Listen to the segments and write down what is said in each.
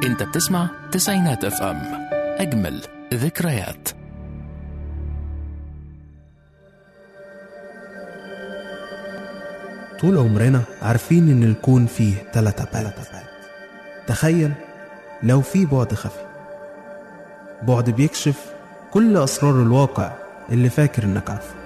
انت بتسمع تسعينات اف ام اجمل ذكريات طول عمرنا عارفين إن الكون فيه تلات أبعاد تخيل لو في بعد خفي بعد بيكشف كل أسرار الواقع اللي فاكر إنك عارفه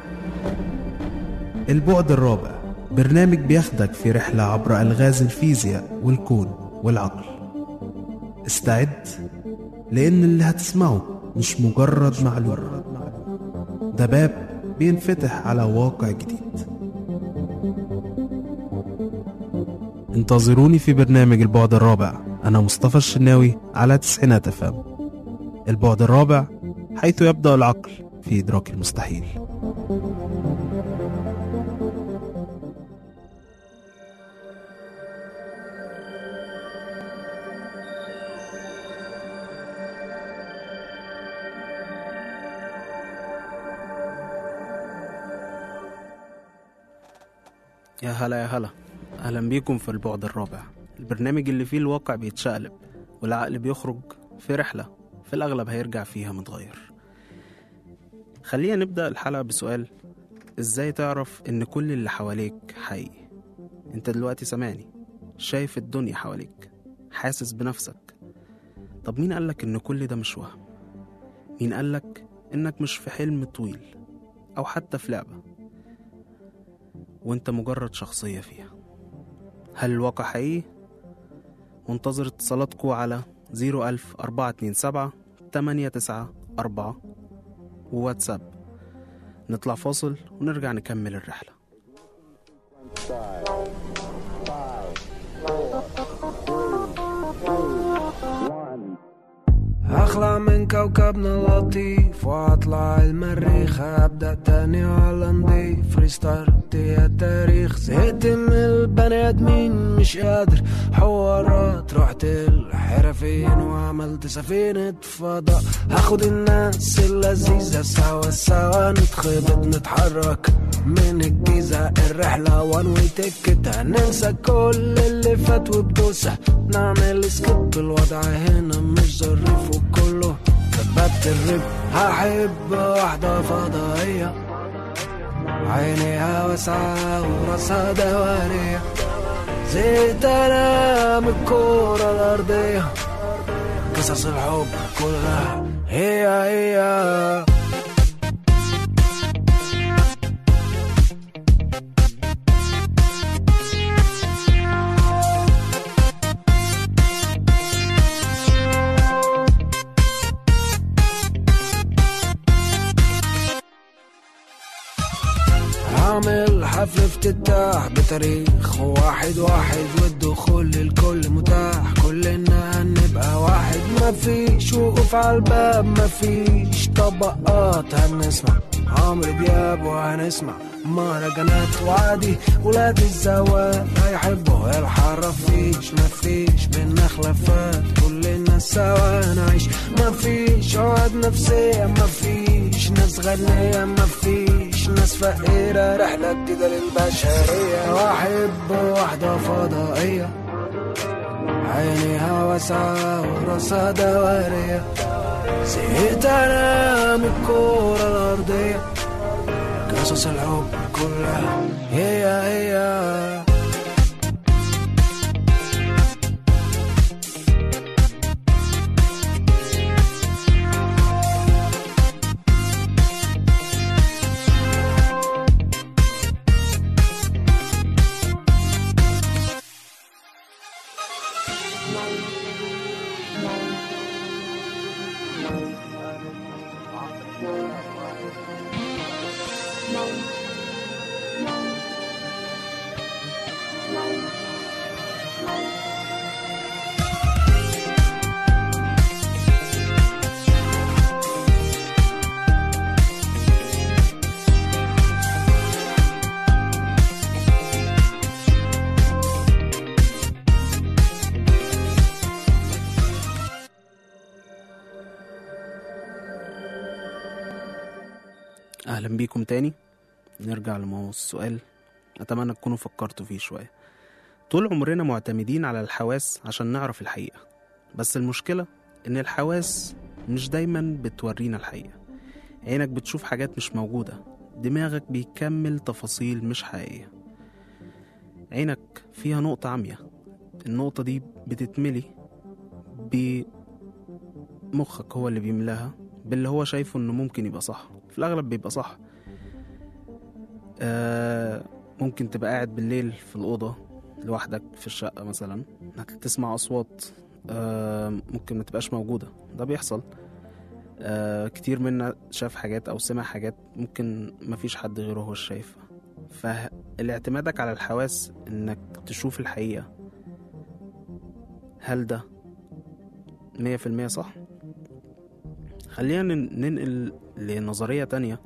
البعد الرابع برنامج بياخدك في رحلة عبر ألغاز الفيزياء والكون والعقل استعد لأن اللي هتسمعه مش مجرد معلومة ده باب بينفتح على واقع جديد انتظروني في برنامج البعد الرابع أنا مصطفى الشناوي على تسعينات أفهم البعد الرابع حيث يبدأ العقل في إدراك المستحيل يا هلا يا هلا أهلا بيكم في البعد الرابع البرنامج اللي فيه الواقع بيتشقلب والعقل بيخرج في رحلة في الأغلب هيرجع فيها متغير خلينا نبدأ الحلقة بسؤال إزاي تعرف إن كل اللي حواليك حقيقي أنت دلوقتي سامعني شايف الدنيا حواليك حاسس بنفسك طب مين قالك إن كل ده مش وهم مين قالك إنك مش في حلم طويل أو حتى في لعبة وانت مجرد شخصية فيها هل الواقع حقيقي؟ منتظر اتصالاتكم على 01000 427 894 وواتساب نطلع فاصل ونرجع نكمل الرحلة اخلع من كوكبنا اللطيف واطلع المريخ ابدا تاني على نضيف ريستارت يا التاريخ زهقت من البني ادمين مش قادر حوارات رحت الحرفين وعملت سفينة فضاء هاخد الناس اللذيذة سوا سوا نتخبط نتحرك من الجيزة الرحلة وان واي تيكت هننسى كل اللي فات وبدوسة نعمل سكيب الوضع هنا مش ظريف وكله ثبت الرب هحب واحدة فضائية عينيها واسعة وراسها دوارية زيت انا من الكورة الأرضية قصص الحب كلها هي هي هعمل حفل افتتاح بتاريخ واحد واحد والدخول للكل متاح كلنا هنبقى واحد مفيش وقوف على الباب مفيش طبقات هنسمع عمرو دياب وهنسمع مهرجانات وعادي ولاد الزوال هيحبوا الحرافيش مفيش بينا خلافات كلنا سوا نعيش مفيش عقد نفسية مفيش ناس غنية مفيش ناس فقيرة رحلة جديدة للبشرية واحب واحدة فضائية عينيها واسعة وراسها دوارية زهقت انا من الكورة الأرضية قصص الحب كلها هي هي أهلا بيكم تاني نرجع لموضوع السؤال أتمنى تكونوا فكرتوا فيه شوية طول عمرنا معتمدين على الحواس عشان نعرف الحقيقة بس المشكلة إن الحواس مش دايما بتورينا الحقيقة عينك بتشوف حاجات مش موجودة دماغك بيكمل تفاصيل مش حقيقية عينك فيها نقطة عمية النقطة دي بتتملي بمخك هو اللي بيملاها باللي هو شايفه انه ممكن يبقى صح في الاغلب بيبقى صح آه ممكن تبقى قاعد بالليل في الأوضة لوحدك في الشقة مثلا هتسمع أصوات آه ممكن ما تبقاش موجودة ده بيحصل آه كتير منا شاف حاجات أو سمع حاجات ممكن مفيش حد غيره هو شايفها فالاعتمادك على الحواس إنك تشوف الحقيقة هل ده مية في المية صح؟ خلينا نن- ننقل لنظرية تانية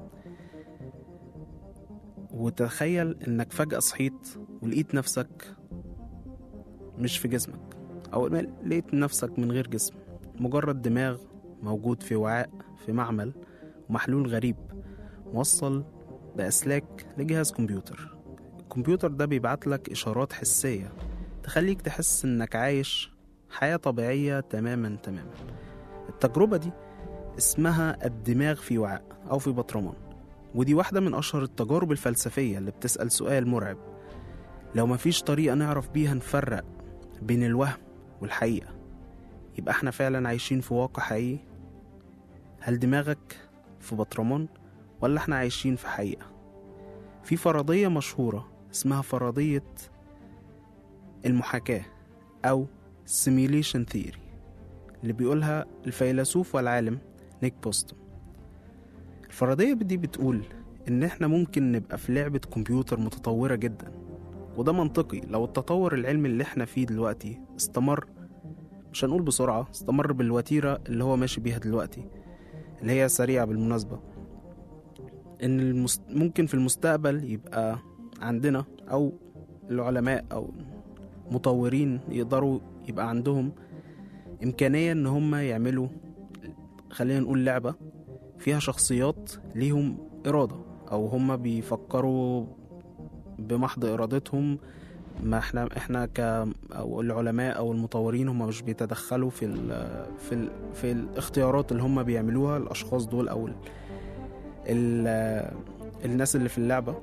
وتخيل انك فجأة صحيت ولقيت نفسك مش في جسمك او ما- لقيت نفسك من غير جسم مجرد دماغ موجود في وعاء في معمل ومحلول غريب موصل بأسلاك لجهاز كمبيوتر الكمبيوتر ده بيبعت لك إشارات حسية تخليك تحس إنك عايش حياة طبيعية تماما تماما التجربة دي اسمها الدماغ في وعاء أو في بطرمان ودي واحدة من أشهر التجارب الفلسفية اللي بتسأل سؤال مرعب لو مفيش طريقة نعرف بيها نفرق بين الوهم والحقيقة يبقى احنا فعلا عايشين في واقع حقيقي هل دماغك في بطرمان ولا احنا عايشين في حقيقة في فرضية مشهورة اسمها فرضية المحاكاة أو simulation theory اللي بيقولها الفيلسوف والعالم نيك بوستون الفرضية دي بتقول إن إحنا ممكن نبقى في لعبة كمبيوتر متطورة جدا وده منطقي لو التطور العلمي اللي إحنا فيه دلوقتي استمر مش هنقول بسرعة استمر بالوتيرة اللي هو ماشي بيها دلوقتي اللي هي سريعة بالمناسبة إن المست... ممكن في المستقبل يبقى عندنا أو العلماء أو مطورين يقدروا يبقى عندهم إمكانية إن هم يعملوا خلينا نقول لعبة فيها شخصيات ليهم إرادة أو هم بيفكروا بمحض إرادتهم ما احنا احنا ك او العلماء او المطورين هم مش بيتدخلوا في ال في ال في الاختيارات اللي هم بيعملوها الاشخاص دول او ال ال الناس اللي في اللعبة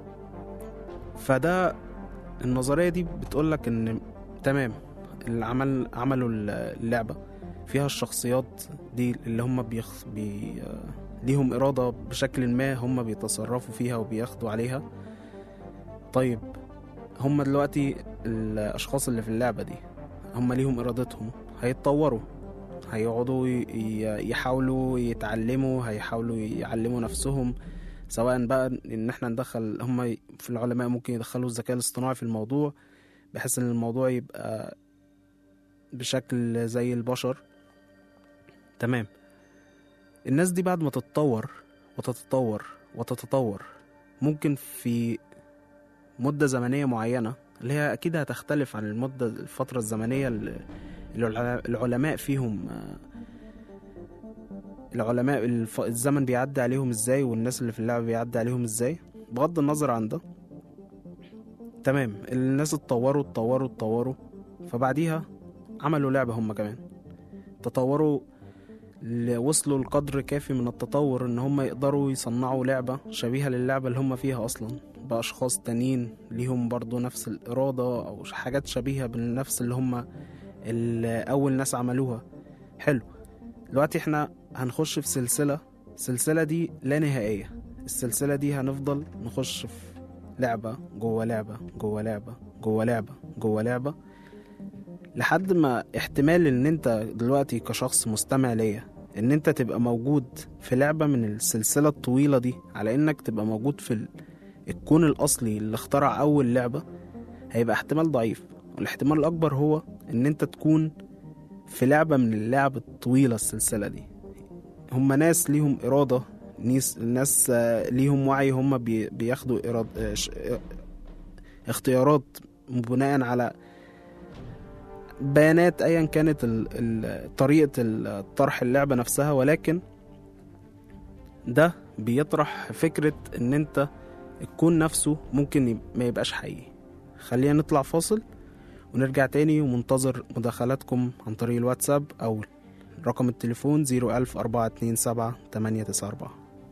فده النظرية دي بتقولك ان تمام العمل عملوا اللعبة فيها الشخصيات دي اللي هم بيخ بي ليهم إرادة بشكل ما هم بيتصرفوا فيها وبياخدوا عليها طيب هم دلوقتي الأشخاص اللي في اللعبة دي هم ليهم إرادتهم هيتطوروا هيقعدوا ي- ي- يحاولوا يتعلموا هيحاولوا يعلموا نفسهم سواء بقى ان احنا ندخل هم في العلماء ممكن يدخلوا الذكاء الاصطناعي في الموضوع بحيث ان الموضوع يبقى بشكل زي البشر تمام الناس دي بعد ما تتطور وتتطور وتتطور ممكن في مدة زمنية معينة اللي هي أكيد هتختلف عن المدة الفترة الزمنية اللي العل- العلماء فيهم آه، العلماء الف- الزمن بيعدي عليهم ازاي والناس اللي في اللعبة بيعدي عليهم ازاي بغض النظر عن ده تمام الناس اتطوروا اتطوروا اتطوروا فبعديها عملوا لعبة هم كمان تطوروا ل- وصلوا لقدر كافي من التطور ان هم يقدروا يصنعوا لعبة شبيهة للعبة اللي هم فيها اصلا باشخاص تانيين ليهم برضو نفس الارادة او حاجات شبيهة بالنفس اللي هم اللي اول ناس عملوها حلو دلوقتي احنا هنخش في سلسلة السلسلة دي لا نهائية السلسلة دي هنفضل نخش في لعبة جوه لعبة جوه لعبة جوه لعبة جوه لعبة لحد ما احتمال ان انت دلوقتي كشخص مستمع ليا ان انت تبقى موجود في لعبة من السلسلة الطويلة دي على انك تبقى موجود في ال- الكون الاصلي اللي اخترع اول لعبة هيبقى احتمال ضعيف والاحتمال الاكبر هو ان انت تكون في لعبة من اللعب الطويلة السلسلة دي هم ناس ليهم إرادة ناس ناس آه، ليهم وعي هم بي- بياخدوا إراد آه، ش- آه، اختيارات بناء على بيانات ايا كانت ال- ال- طريقة ال- طرح اللعبة نفسها ولكن ده بيطرح فكرة ان انت الكون نفسه ممكن يب- ما يبقاش حقيقي خلينا نطلع فاصل ونرجع تاني ومنتظر مداخلاتكم عن طريق الواتساب أو رقم التليفون 01427 894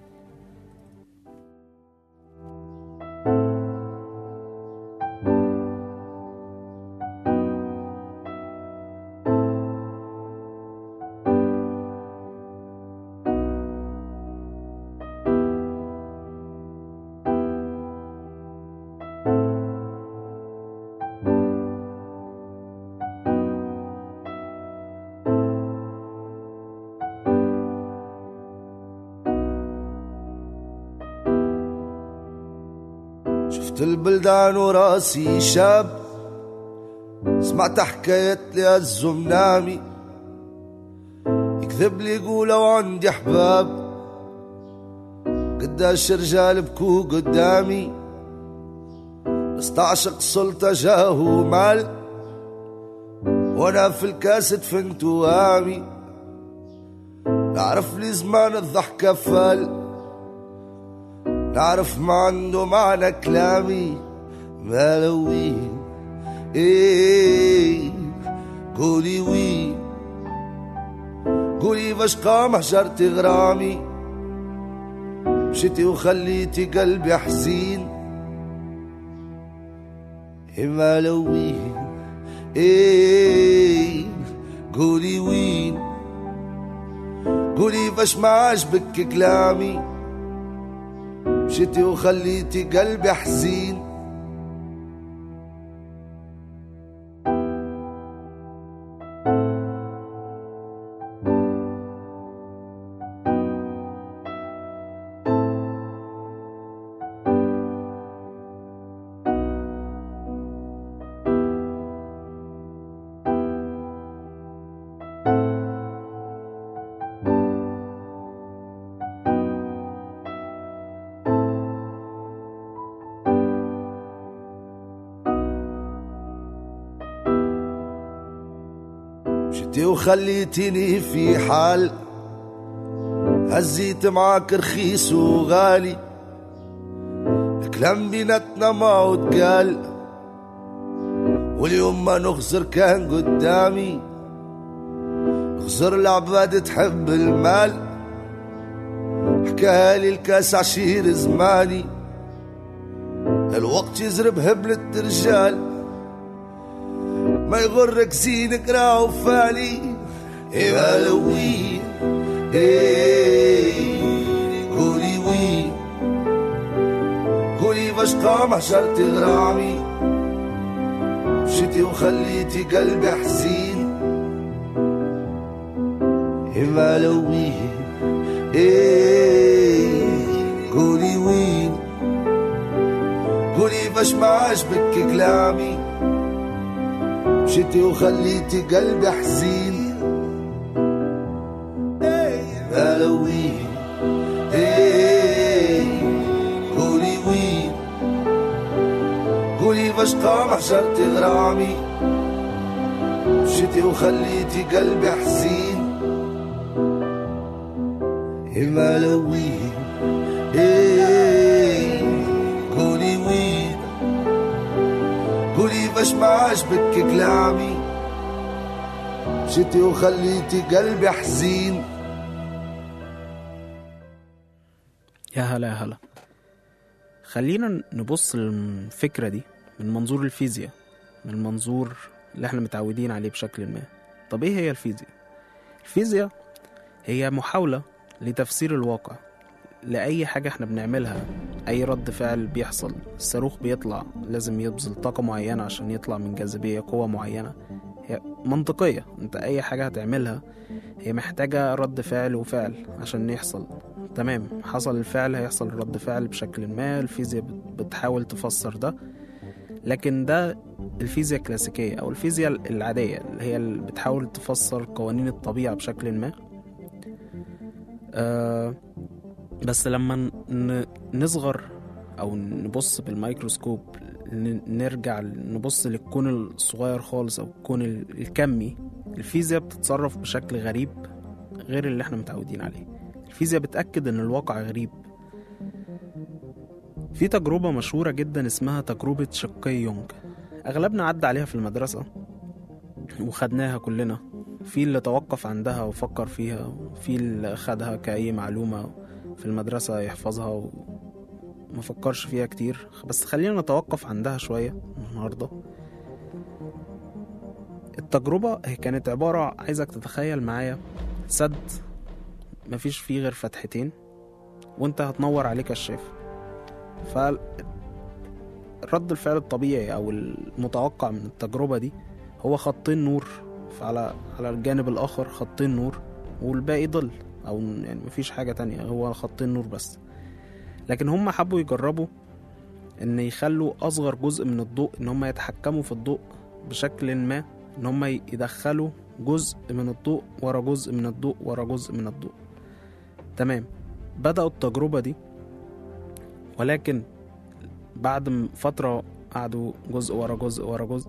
شفت البلدان وراسي شاب سمعت حكاية لأز منامي يكذب لي يقول لو عندي احباب قداش رجال بكوا قدامي بس تعشق سلطة جاه مال وانا في الكاس دفنت وامي نعرف لي زمان الضحكة فال نعرف ما عنده معنى كلامي ما لوين ايه قولي وين قولي باش قام هجرتي غرامي مشيتي وخليتي قلبي حزين إيه ما لوين ايه قولي وين قولي باش ما عجبك كلامي مشيتي وخليتي قلبي حزين مشيتي وخليتيني في حال هزيت معاك رخيص وغالي الكلام بيناتنا ما عود قال واليوم ما نخسر كان قدامي خسر العباد تحب المال حكالي الكاس عشير زماني الوقت يزرب هبلة رجال ما يغرك زينك راو فالي إيه هالوي إيه قولي وي قولي باش قام حشرتي غرامي مشيتي وخليتي قلبي حزين إيه مالوي إيه قولي وين قولي باش ما عجبك كلامي مشيتي وخليتي قلبي حزين قالوا وين ايه قولي وين قولي باش قام حشرتي غرامي مشيتي وخليتي قلبي حزين إيه مالوين ايه قولي وين قولي باش ما عجبك كلامي مشيتي وخليتي قلبي حزين يا هلا يا هلا خلينا نبص للفكرة دي من منظور الفيزياء من المنظور اللي احنا متعودين عليه بشكل ما طب ايه هي الفيزياء؟ الفيزياء هي محاولة لتفسير الواقع لأي حاجة احنا بنعملها أي رد فعل بيحصل الصاروخ بيطلع لازم يبذل طاقة معينة عشان يطلع من جاذبية قوة معينة هي منطقية انت أي حاجة هتعملها هي محتاجة رد فعل وفعل عشان يحصل تمام حصل الفعل هيحصل رد فعل بشكل ما الفيزياء بت- بتحاول تفسر ده لكن ده الفيزياء الكلاسيكية أو الفيزياء العادية اللي هي اللي بتحاول تفسر قوانين الطبيعة بشكل ما آه بس لما ن- نصغر أو نبص بالميكروسكوب ن- نرجع نبص للكون الصغير خالص أو الكون ال- الكمي الفيزياء بتتصرف بشكل غريب غير اللي احنا متعودين عليه الفيزياء بتأكد إن الواقع غريب في تجربة مشهورة جدا اسمها تجربة شقي يونج أغلبنا عدى عليها في المدرسة وخدناها كلنا في اللي توقف عندها وفكر فيها وفي اللي خدها كأي معلومة في المدرسة يحفظها وما فكرش فيها كتير بس خلينا نتوقف عندها شوية النهاردة التجربة هي كانت عبارة عايزك تتخيل معايا سد مفيش فيه غير فتحتين وانت هتنور عليه كشاف ف رد الفعل الطبيعي او المتوقع من التجربة دي هو خطين نور على على الجانب الاخر خطين نور والباقي ظل او يعني مفيش حاجة تانية هو خطين نور بس لكن هم حبوا يجربوا ان يخلوا اصغر جزء من الضوء ان هم يتحكموا في الضوء بشكل ما ان هم يدخلوا جزء من الضوء ورا جزء من الضوء ورا جزء من الضوء تمام بدأوا التجربة دي ولكن بعد م- فترة قعدوا جزء ورا جزء ورا جزء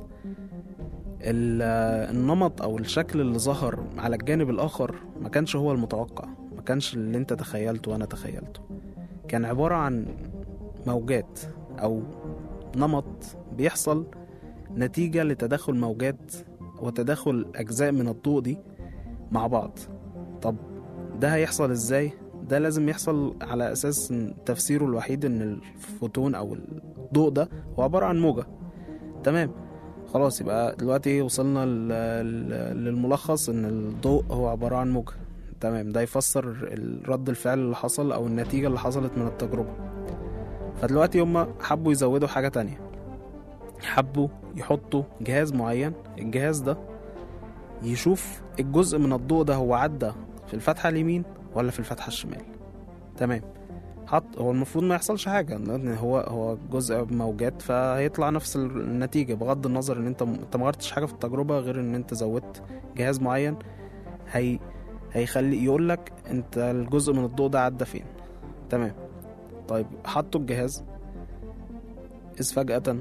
ال- النمط أو الشكل اللي ظهر على الجانب الآخر ما كانش هو المتوقع ما كانش اللي انت تخيلته وأنا تخيلته كان عبارة عن موجات أو نمط بيحصل نتيجة لتداخل موجات وتداخل أجزاء من الضوء دي مع بعض طب ده هيحصل ازاي ده لازم يحصل على اساس إن تفسيره الوحيد ان الفوتون او الضوء ده هو عباره عن موجه تمام خلاص يبقى دلوقتي وصلنا ل- ل- للملخص ان الضوء هو عباره عن موجه تمام ده يفسر ال- رد الفعل اللي حصل او النتيجه اللي حصلت من التجربه فدلوقتي هما حبوا يزودوا حاجه تانية حبوا يحطوا جهاز معين الجهاز ده يشوف الجزء من الضوء ده هو عدى في الفتحة اليمين ولا في الفتحة الشمال تمام حط هو المفروض ما يحصلش حاجة لأن هو هو جزء موجات فهيطلع نفس النتيجة بغض النظر ان انت انت ما غيرتش حاجة في التجربة غير ان انت زودت جهاز معين هي هيخلي يقول لك انت الجزء من الضوء ده عدى فين تمام طيب حطوا الجهاز إذ فجأة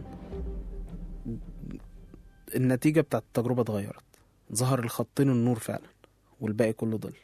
النتيجة بتاعت التجربة اتغيرت ظهر الخطين النور فعلا والباقي كله ظل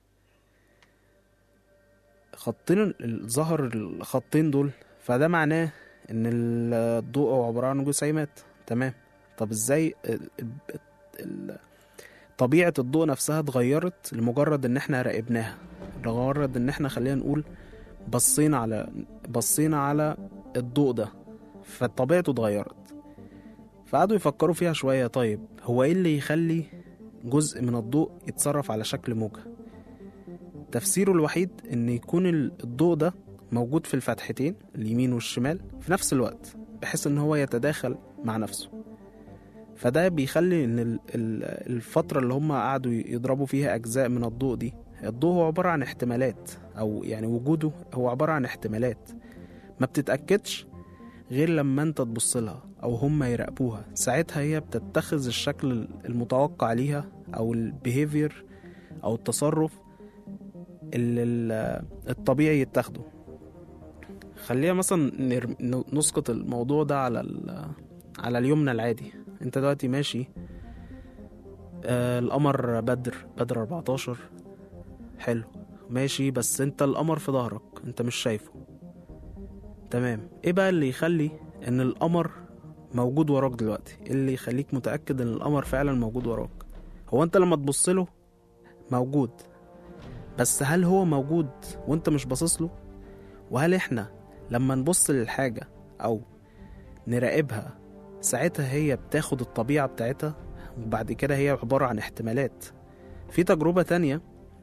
خطين ال- ظهر الخطين دول فده معناه ان ال- الضوء هو عبارة عن جسيمات تمام طب ازاي ال- ال- ال- طبيعة الضوء نفسها اتغيرت لمجرد ان احنا راقبناها لمجرد ان احنا خلينا نقول بصينا على بصينا على الضوء ده فطبيعته اتغيرت فقعدوا يفكروا فيها شوية طيب هو ايه اللي يخلي جزء من الضوء يتصرف على شكل موجة تفسيره الوحيد ان يكون ال- الضوء ده موجود في الفتحتين اليمين والشمال في نفس الوقت بحيث ان هو يتداخل مع نفسه فده بيخلي ان ال- ال- الفترة اللي هم قعدوا يضربوا فيها اجزاء من الضوء دي الضوء هو عبارة عن احتمالات او يعني وجوده هو عبارة عن احتمالات ما بتتأكدش غير لما انت تبص لها او هم يراقبوها ساعتها هي بتتخذ الشكل المتوقع ليها او البيهيفير او التصرف اللي ال- الطبيعي يتاخده خلينا مثلا نرم- ن- نسقط الموضوع ده على ال- على اليومنا العادي انت دلوقتي ماشي آه القمر بدر بدر 14 حلو ماشي بس انت القمر في ظهرك انت مش شايفه تمام ايه بقى اللي يخلي ان القمر موجود وراك دلوقتي ايه اللي يخليك متأكد ان القمر فعلا موجود وراك هو انت لما تبص له موجود بس هل هو موجود وانت مش باصص له وهل احنا لما نبص للحاجة او نراقبها ساعتها هي بتاخد الطبيعة بتاعتها وبعد كده هي عبارة عن احتمالات في تجربة تانية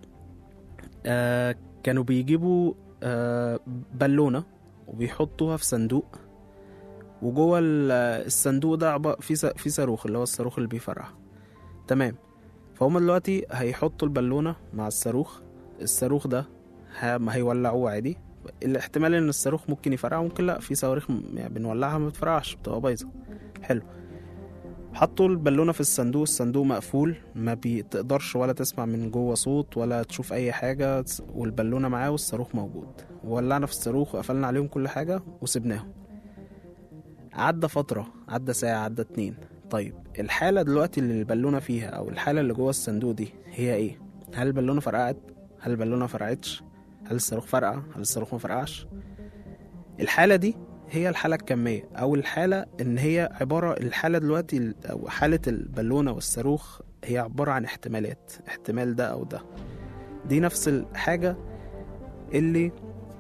آه كانوا بيجيبوا آه بالونة وبيحطوها في صندوق وجوه ال- الصندوق ده عبا- في س- في صاروخ اللي هو الصاروخ اللي بيفرقع تمام فهم دلوقتي هيحطوا البالونة مع الصاروخ الصاروخ ده ه- ما هيولعوه عادي الاحتمال ان الصاروخ ممكن يفرقع ممكن لا في صواريخ م- يعني بنولعها ما بتفرقعش بتبقى بايظه حلو حطوا البالونة في الصندوق الصندوق مقفول ما بتقدرش ولا تسمع من جوه صوت ولا تشوف اي حاجة والبالونة معاه والصاروخ موجود وولعنا في الصاروخ وقفلنا عليهم كل حاجة وسبناهم عدى فترة عدى ساعة عدى اتنين طيب الحالة دلوقتي اللي البالونة فيها أو الحالة اللي جوه الصندوق دي هي إيه؟ هل البالونة فرقعت؟ هل البالونة فرقعتش؟ هل الصاروخ فرقع؟ هل الصاروخ ما فرقعش؟ الحالة دي هي الحالة الكمية أو الحالة إن هي عبارة الحالة دلوقتي ال- أو حالة البالونة والصاروخ هي عبارة عن احتمالات احتمال ده أو ده دي نفس الحاجة اللي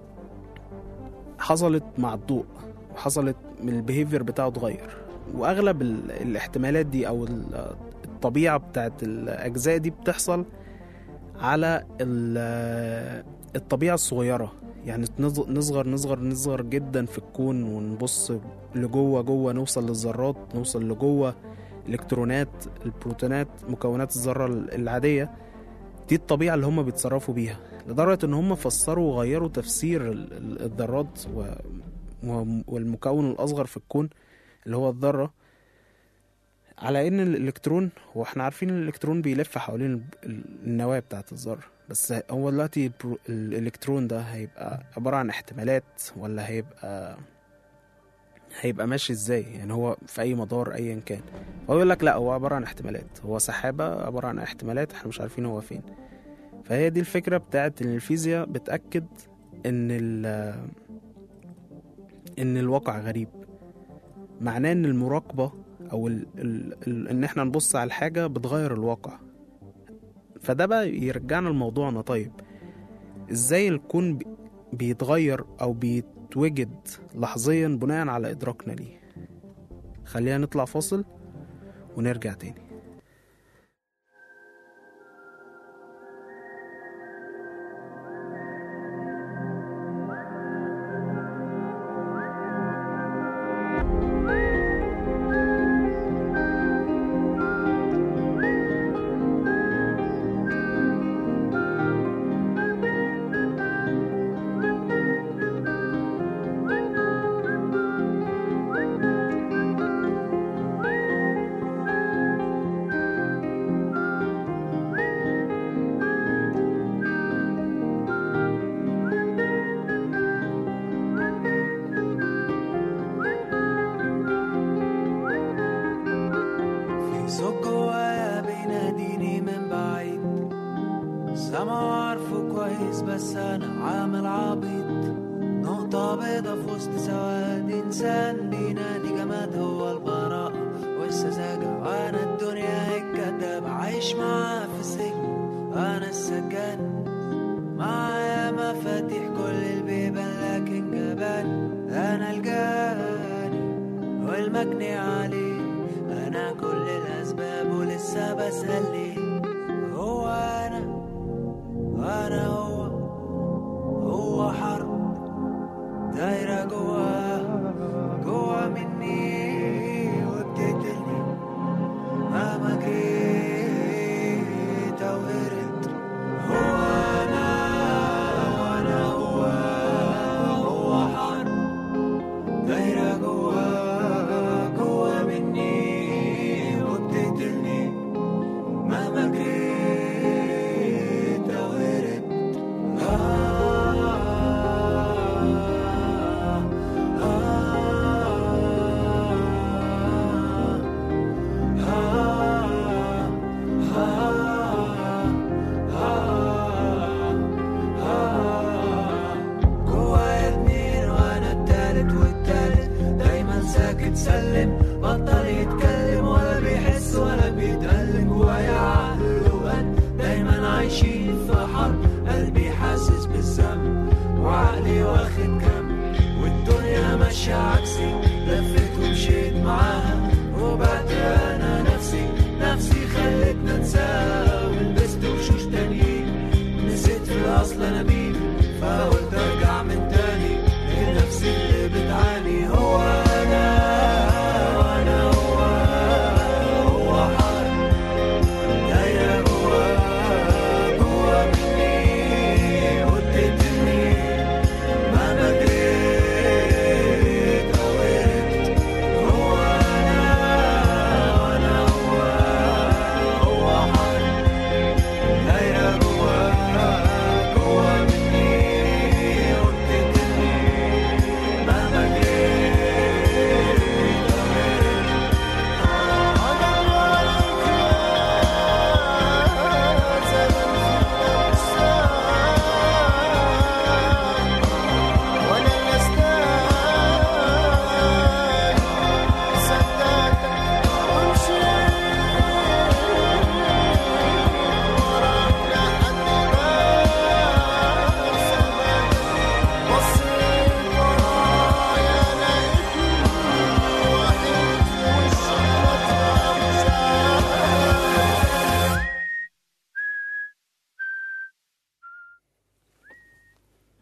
حصلت مع الضوء وحصلت من البيهيفير بتاعه اتغير واغلب ال- الاحتمالات دي او ال- الطبيعه بتاعت الاجزاء دي بتحصل على ال- الطبيعه الصغيره يعني نص- نصغر نصغر نصغر جدا في الكون ونبص لجوه جوه نوصل للذرات نوصل لجوه الكترونات البروتونات مكونات الذره العاديه دي الطبيعه اللي هم بيتصرفوا بيها لدرجه ان هم فسروا وغيروا تفسير ال- ال- الذرات و و- والمكون الأصغر في الكون اللي هو الذرة على إن الإلكترون هو إحنا عارفين إن الإلكترون بيلف حوالين ال- ال- النواة بتاعة الذرة بس هو دلوقتي البرو- الإلكترون ده هيبقى عبارة عن احتمالات ولا هيبقى هيبقى ماشي ازاي يعني هو في اي مدار ايا كان هو يقول لك لا هو عباره عن احتمالات هو سحابه عباره عن احتمالات احنا مش عارفين هو فين فهي دي الفكره بتاعت ان الفيزياء بتاكد ان ال ان الواقع غريب معناه ان المراقبه او ال ال ال ان احنا نبص على الحاجه بتغير الواقع فده بقى يرجعنا لموضوعنا طيب ازاي الكون بي- بيتغير او بيتوجد لحظيا بناء على ادراكنا ليه خلينا نطلع فاصل ونرجع تاني في صوت جوايا بيناديني من بعيد سامعه عارفه كويس بس انا عامل عبيط نقطة بيضة في وسط سواد انسان بينادي جماد هو البراءة والسذاجة وانا الدنيا الكداب عايش معاه في سجن انا السجان معايا مفاتيح كل البيبان لكن جبان انا الجاني والمجني عليه انا كل الاسباب ولسه بسأل ليه هو انا وانا هو هو حرب دايرة جوا جوا مني وبتقتلني مهما جيت او هربت هو انا وانا هو هو حرب دايرة جوا جوا مني وبتقتلني مهما جريت أو هربت آه آه آه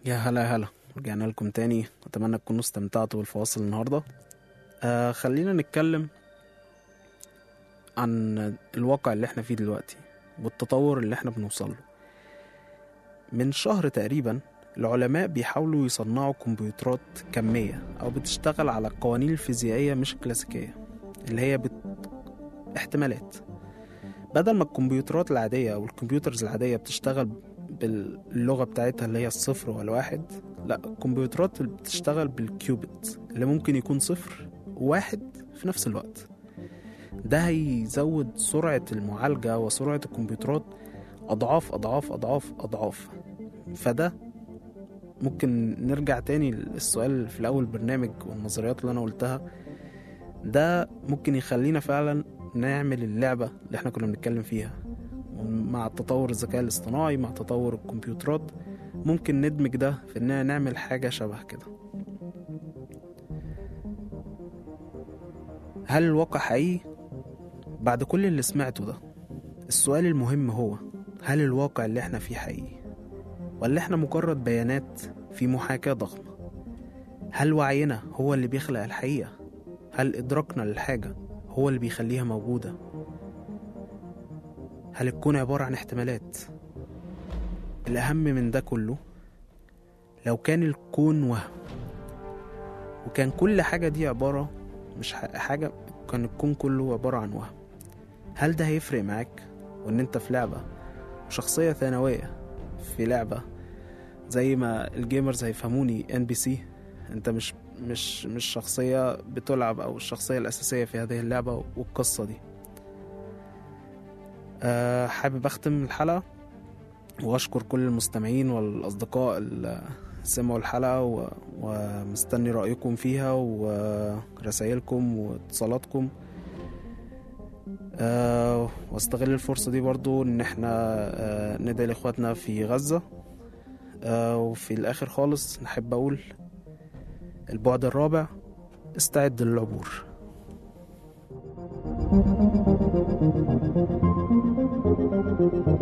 يا هلا يا هلا رجعنا لكم تاني أتمنى تكونوا استمتعتوا بالفواصل النهاردة آه خلينا نتكلم عن الواقع اللي احنا فيه دلوقتي والتطور اللي احنا بنوصل له من شهر تقريبا العلماء بيحاولوا يصنعوا كمبيوترات كمية أو بتشتغل على القوانين الفيزيائية مش الكلاسيكية اللي هي بت... احتمالات بدل ما الكمبيوترات العادية أو الكمبيوترز العادية بتشتغل باللغة بتاعتها اللي هي الصفر والواحد لا الكمبيوترات اللي بتشتغل بالكيوبت اللي ممكن يكون صفر وواحد في نفس الوقت ده هيزود سرعة المعالجة وسرعة الكمبيوترات أضعاف أضعاف أضعاف أضعاف فده ممكن نرجع تاني للسؤال في الأول برنامج والنظريات اللي أنا قلتها ده ممكن يخلينا فعلا نعمل اللعبة اللي احنا كنا بنتكلم فيها مع تطور الذكاء الاصطناعي مع تطور الكمبيوترات ممكن ندمج ده في اننا نعمل حاجة شبه كده هل الواقع حقيقي؟ بعد كل اللي سمعته ده السؤال المهم هو هل الواقع اللي احنا فيه حقيقي؟ ولا احنا مجرد بيانات في محاكاة ضخمة؟ هل وعينا هو اللي بيخلق الحقيقة؟ هل إدراكنا للحاجة هو اللي بيخليها موجودة؟ هل الكون عبارة عن احتمالات؟ الأهم من ده كله لو كان الكون وهم وكان كل حاجة دي عبارة مش ح- حاجة كان الكون كله عبارة عن وهم هل ده هيفرق معاك وإن أنت في لعبة وشخصية ثانوية في لعبة زي ما الجيمرز هيفهموني ان بي سي انت مش مش مش شخصية بتلعب او الشخصية الاساسية في هذه اللعبة والقصة دي أه حابب اختم الحلقة واشكر كل المستمعين والاصدقاء اللي سمعوا الحلقة و... ومستني رأيكم فيها ورسائلكم واتصالاتكم أه واستغل الفرصة دي برضو ان احنا أه ندعي لاخواتنا في غزة أه وفي الاخر خالص نحب اقول البعد الرابع استعد للعبور thank you